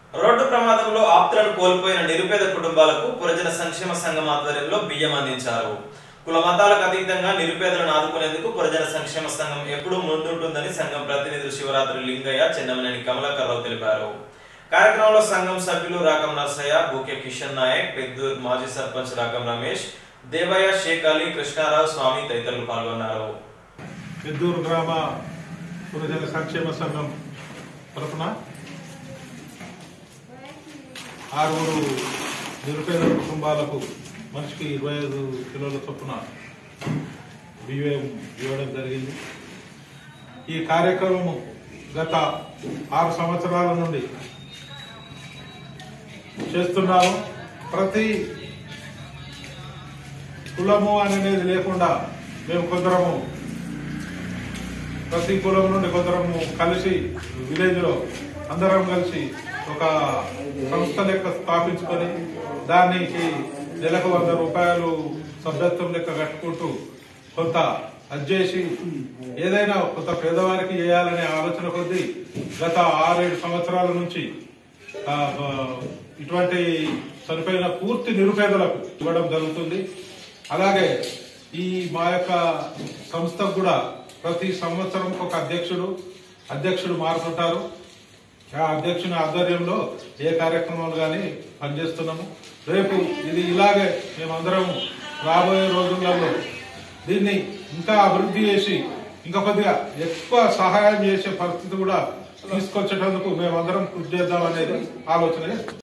road ప్రమాదంలో ఆప్తులను కోల్పోయిన నిరుపేద కుటుంబాలకు పురజన సంక్షేమ సంఘం ఆధ్వర్యంలో బియ్యం అందించారు కుల మతాలకు అతీతంగా నిరుపేదలను ఆదుకునేందుకు పురజన సంక్షేమ సంఘం ఎప్పుడూ ముందుంటుందని సంఘం ప్రతినిధులు శివరాత్రి లింగయ్య చెన్నమనేని కమలాకర్రావు తెలిపారు కార్యక్రమంలో సంఘం సభ్యులు రాకం నర్సయ్య బూకే కిషన్ నాయక్ పెద్దూర్ మాజీ సర్పంచ్ రాకం రమేష్ దేవయ్య షేక్ అలీ కృష్ణారావు స్వామి తదితరులు పాల్గొన్నారు పెద్దూరు గ్రామ పురజన సంక్షేమ సంఘం తరఫున ఆరుగురు నిరుపేద కుటుంబాలకు మనిషికి ఇరవై ఐదు కిలోల చొప్పున బియ్యం ఇవ్వడం జరిగింది ఈ కార్యక్రమం గత ఆరు సంవత్సరాల నుండి చేస్తున్నాము ప్రతి కులము అనేది లేకుండా మేము కొందరము ప్రతి కులం నుండి కొందరము కలిసి విలేజ్ లో అందరం కలిసి ఒక సంస్థ లెక్క స్థాపించుకొని దానికి నెలకు వంద రూపాయలు సభ్యత్వం లెక్క కట్టుకుంటూ కొంత అజ్జేసి ఏదైనా కొంత పేదవారికి చేయాలనే ఆలోచన కొద్దీ గత ఆరేడు సంవత్సరాల నుంచి ఆ, ఆ, ఇటువంటి చనిపోయిన పూర్తి నిరుపేదలకు ఇవ్వడం జరుగుతుంది అలాగే ఈ మా యొక్క సంస్థకు కూడా ప్రతి సంవత్సరం ఒక అధ్యక్షుడు అధ్యక్షుడు మారుతుంటారు ఆ అధ్యక్షుని ఆధ్వర్యంలో ఏ కార్యక్రమాలు కానీ పనిచేస్తున్నాము రేపు ఇది ఇలాగే మేమందరం రాబోయే రోజులలో దీన్ని ఇంకా అభివృద్ధి చేసి ఇంకా కొద్దిగా ఎక్కువ సహాయం చేసే పరిస్థితి కూడా తీసుకొచ్చేటందుకు మేమందరం కృషి చేద్దాం అనేది ఆలోచన